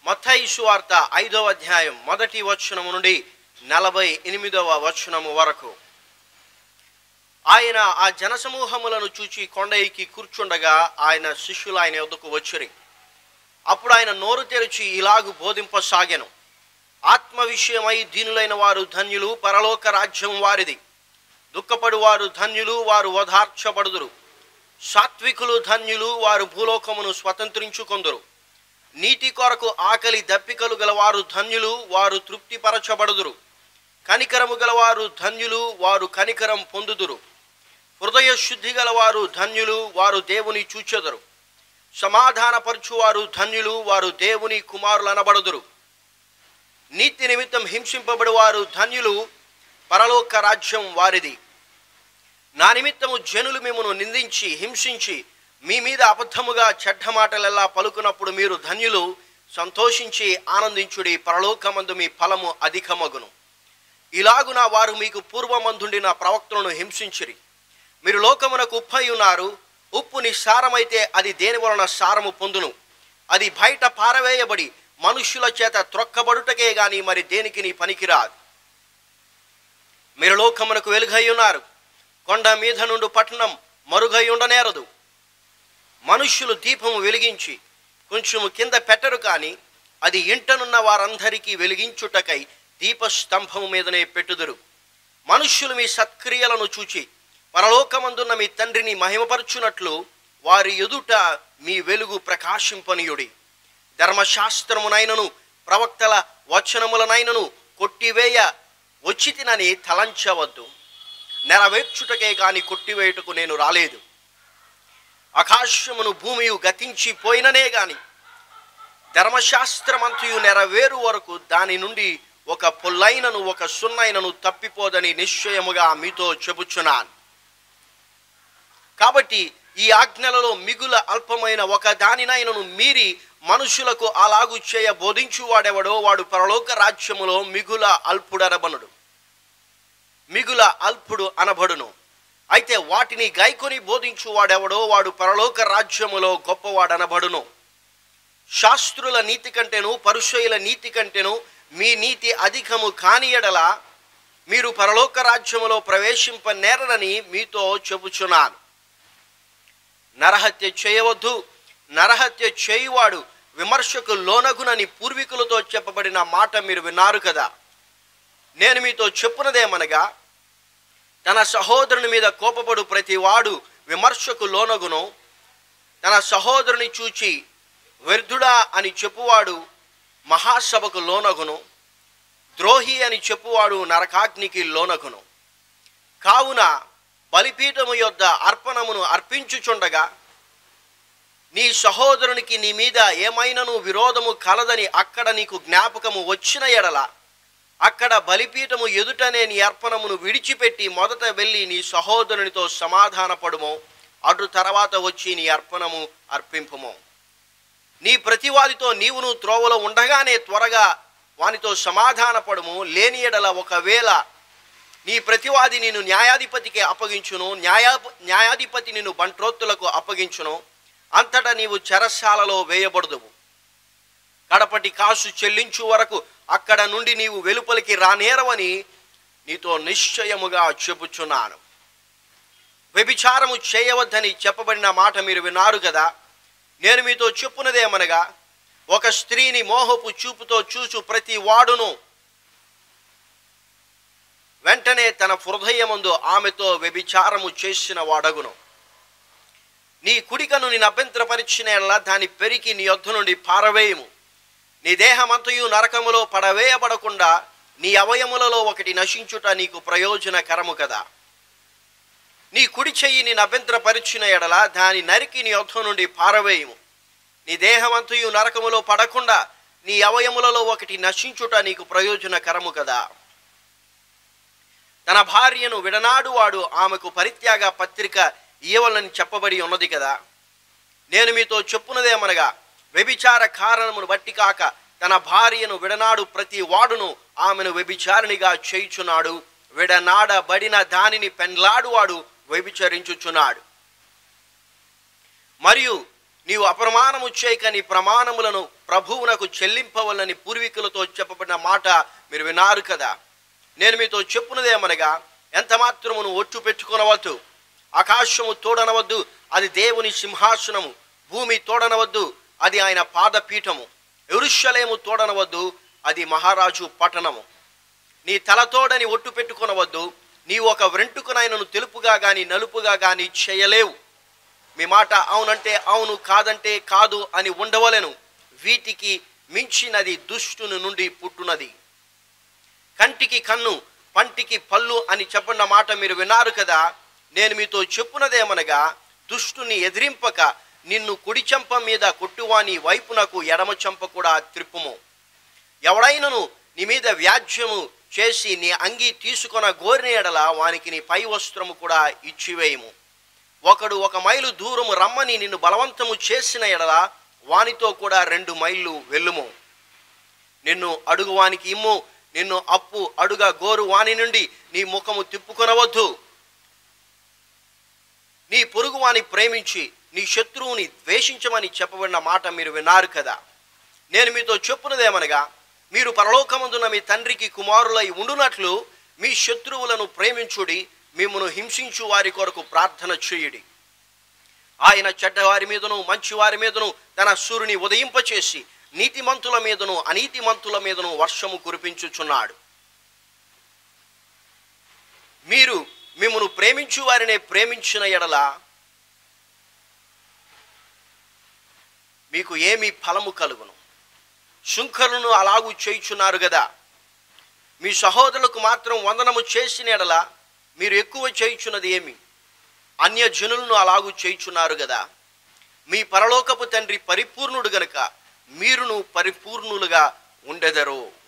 మత్తయి సువార్త ఐదవ అధ్యాయం మొదటి వచనము నుండి నలభై ఎనిమిదవ వచనము వరకు ఆయన ఆ జనసమూహములను చూచి కొండ ఎక్కి కూర్చుండగా ఆయన శిష్యులు ఆయన వద్దకు వచ్చిరి అప్పుడు ఆయన నోరు తెరిచి ఇలాగు బోధింపసాగెను ఆత్మ విషయమై దీనులైన వారు ధన్యులు పరలోక రాజ్యం వారిది దుఃఖపడు వారు ధన్యులు వారు ఓదార్చబడుదురు సాత్వికులు ధన్యులు వారు భూలోకమును స్వతంత్రించుకొందురు నీతి కొరకు ఆకలి దప్పికలు గలవారు ధన్యులు వారు తృప్తిపరచబడుదురు కనికరము గలవారు ధన్యులు వారు కనికరం పొందుదురు హృదయ శుద్ధి గలవారు ధన్యులు వారు దేవుని చూచెదరు సమాధానపరచువారు ధన్యులు వారు దేవుని కుమారులు అనబడుదురు నీతి నిమిత్తం హింసింపబడి వారు ధన్యులు పరలోక రాజ్యం వారిది నా నిమిత్తము జనులు మిమ్మను నిందించి హింసించి మీ మీద అబద్ధముగా చెడ్డ మాటలెల్లా పలుకున్నప్పుడు మీరు ధన్యులు సంతోషించి ఆనందించుడి పరలోకమందు మీ ఫలము అధికమగును ఇలాగున వారు మీకు పూర్వమందుండిన ప్రవక్తలను హింసించిరి మీరు లోకమునకు ఉప్పై ఉన్నారు ఉప్పు నిస్సారమైతే అది దేని వలన సారము పొందును అది బయట పారవేయబడి మనుష్యుల చేత త్రొక్కబడుటకే గాని మరి దేనికి నీ పనికిరాదు మీరు లోకమునకు వెలుగై ఉన్నారు కొండ మీద నుండి పట్టణం మరుగై ఉండనేరదు మనుష్యులు దీపము వెలిగించి కొంచెము కింద పెట్టరు కానీ అది ఇంటనున్న వారందరికీ వెలిగించుటకై దీపస్తంభం మీదనే పెట్టుదురు మనుష్యులు మీ సత్క్రియలను చూచి పరలోకమందున్న మీ తండ్రిని మహిమపరచునట్లు వారి ఎదుట మీ వెలుగు ప్రకాశింపనీయుడి ధర్మశాస్త్రమునైనను ప్రవక్తల వచనములనైనను కొట్టివేయ వచ్చి తినని తలంచవద్దు నెరవేర్చుటకే కాని కొట్టివేయుటకు నేను రాలేదు ఆకాశమును భూమియు గతించిపోయిననే గాని ధర్మశాస్త్రమంతయు నెరవేరు వరకు దాని నుండి ఒక పొల్లైనను ఒక సున్నైనను తప్పిపోదని నిశ్చయముగా మీతో చెబుచున్నాను కాబట్టి ఈ ఆజ్ఞలలో మిగుల అల్పమైన ఒక దానినైనను మీరి మనుషులకు అలాగు చేయ బోధించువాడెవడో వాడు పరలోక రాజ్యములో మిగుల అల్పుడనబనుడు మిగుల అల్పుడు అనబడును అయితే వాటిని గైకొని బోధించువాడెవడో వాడు పరలోక రాజ్యములో గొప్పవాడనబడును శాస్త్రుల నీతి కంటేను పరుషయుల నీతి కంటేను మీ నీతి అధికము కాని ఎడల మీరు పరలోక రాజ్యములో ప్రవేశింప నేరనని మీతో చెబుచున్నాను నరహత్య చేయవద్దు నరహత్య చేయువాడు విమర్శకు లోనగునని పూర్వీకులతో చెప్పబడిన మాట మీరు విన్నారు కదా నేను మీతో చెప్పునదేమనగా తన సహోదరుని మీద కోపపడు ప్రతి వాడు విమర్శకు లోనగును తన సహోదరుని చూచి వ్యర్థుడా అని చెప్పువాడు మహాసభకు లోనగును ద్రోహి అని చెప్పువాడు నరకాగ్నికి లోనగును కావున బలిపీఠము యొద్ద అర్పణమును అర్పించుచుండగా నీ సహోదరునికి నీ మీద ఏమైనను విరోధము కలదని అక్కడ నీకు జ్ఞాపకము వచ్చిన ఎడల అక్కడ బలిపీఠము ఎదుటనే నీ అర్పణమును విడిచిపెట్టి మొదట వెళ్ళి నీ సహోదరునితో సమాధానపడుము అటు తర్వాత వచ్చి నీ అర్పణము అర్పింపుము నీ ప్రతివాదితో నీవును త్రోవలో ఉండగానే త్వరగా వానితో సమాధానపడుము లేని ఎడల ఒకవేళ నీ ప్రతివాది నిన్ను న్యాయాధిపతికి అప్పగించును న్యాయా న్యాయాధిపతి నిన్ను బంట్రోత్తులకు అప్పగించును అంతటా నీవు చెరసాలలో వేయబడుదువు కడపటి కాసు చెల్లించు వరకు అక్కడ నుండి నీవు వెలుపలికి రానేరవని నీతో నిశ్చయముగా చెబుచున్నాను వ్యభిచారము చేయవద్దని చెప్పబడిన మాట మీరు విన్నారు కదా నేను మీతో చెప్పున్నదేమనగా ఒక స్త్రీని మోహపు చూపుతో చూచు ప్రతి వాడును వెంటనే తన హృదయమందు ఆమెతో వ్యభిచారము చేసిన వాడగును నీ కుడికను నేను అభ్యంతరపరిచిన ఎడల దాని పెరికి నీ యొద్ద నుండి పారవేయము నీ దేహమంతయు నరకములో పడవేయబడకుండా నీ అవయములలో ఒకటి నశించుట నీకు ప్రయోజనకరము కదా నీ కుడి చెయ్యి నేను అభ్యంతరపరిచిన ఎడల దాని నరికి నీ యొద్ద నుండి పారవేయము నీ దేహమంతయు నరకములో పడకుండా నీ అవయములలో ఒకటి నశించుట నీకు ప్రయోజనకరము కదా తన భార్యను విడనాడు వాడు ఆమెకు పరిత్యాగ పత్రిక ఇవ్వాలని చెప్పబడి ఉన్నది కదా నేను మీతో చెప్పున్నదేమనగా వ్యభిచార కారణమును బట్టి కాక తన భార్యను విడనాడు ప్రతి వాడును ఆమెను వ్యభిచారిణిగా చేయుచున్నాడు విడనాడబడిన దానిని పెండ్లాడువాడు వ్యభిచరించుచున్నాడు మరియు నీవు అప్రమాణము చేయక నీ ప్రమాణములను ప్రభువునకు చెల్లింపవలని పూర్వీకులతో చెప్పబడిన మాట మీరు విన్నారు కదా నేను మీతో చెప్పున్నదేమనగా ఎంత మాత్రమును ఒట్టు పెట్టుకొనవద్దు ఆకాశము తోడనవద్దు అది దేవుని సింహాసనము భూమి తోడనవద్దు అది ఆయన పాదపీఠము ఎరుషలేము తోడనవద్దు అది మహారాజు పట్టణము నీ తలతోడని ఒట్టు పెట్టుకొనవద్దు నీ ఒక వెంట్రుకనైనను తెలుపుగా గాని నలుపుగా గాని చేయలేవు మీ మాట అవునంటే అవును కాదంటే కాదు అని ఉండవలెను వీటికి మించినది దుష్టుని నుండి పుట్టునది కంటికి కన్ను పంటికి పళ్ళు అని చెప్పిన మాట మీరు విన్నారు కదా నేను మీతో చెప్పున్నదేమనగా దుష్టుని ఎదిరింపక నిన్ను కుడి చెంప మీద కొట్టువాని వైపునకు ఎడమ చెంప కూడా త్రిప్పుము ఎవడైనను నీ మీద వ్యాజ్యము చేసి నీ అంగి తీసుకొన గోరిన ఎడల వానికి నీ పై వస్త్రము కూడా ఇచ్చివేయము ఒకడు ఒక మైలు దూరము రమ్మని నిన్ను బలవంతము చేసిన ఎడల వానితో కూడా రెండు మైళ్ళు వెళ్ళుము నిన్ను అడుగు వానికి ఇమ్ము నిన్ను అప్పు అడుగ గోరు వాని నుండి నీ ముఖము తిప్పుకొనవద్దు నీ పొరుగు వాని ప్రేమించి నీ శత్రువుని ద్వేషించమని చెప్పబడిన మాట మీరు విన్నారు కదా నేను మీతో చెప్పున్నదేమనగా మీరు పరలోకమందున మీ తండ్రికి కుమారులై ఉండునట్లు మీ శత్రువులను ప్రేమించుడి మిమ్మను హింసించు వారి కొరకు ప్రార్థన చేయుడి ఆయన చెడ్డవారి మీదను మంచివారి మీదను తన సూర్యుని ఉదయింపచేసి నీతిమంతుల మీదను అనీతిమంతుల మీదను వర్షము కురిపించుచున్నాడు మీరు మిమ్మను ప్రేమించు వారినే ప్రేమించిన ఎడల మీకు ఏమి ఫలము కలుగును శుంకరులను అలాగూ చేయుచున్నారు కదా మీ సహోదరులకు మాత్రం వందనము చేసిన ఎడల మీరు ఎక్కువ చేయుచున్నది ఏమి అన్యజనులను అలాగూ చేయుచున్నారు కదా మీ పరలోకపు తండ్రి పరిపూర్ణుడు గనుక మీరును పరిపూర్ణులుగా ఉండెదరు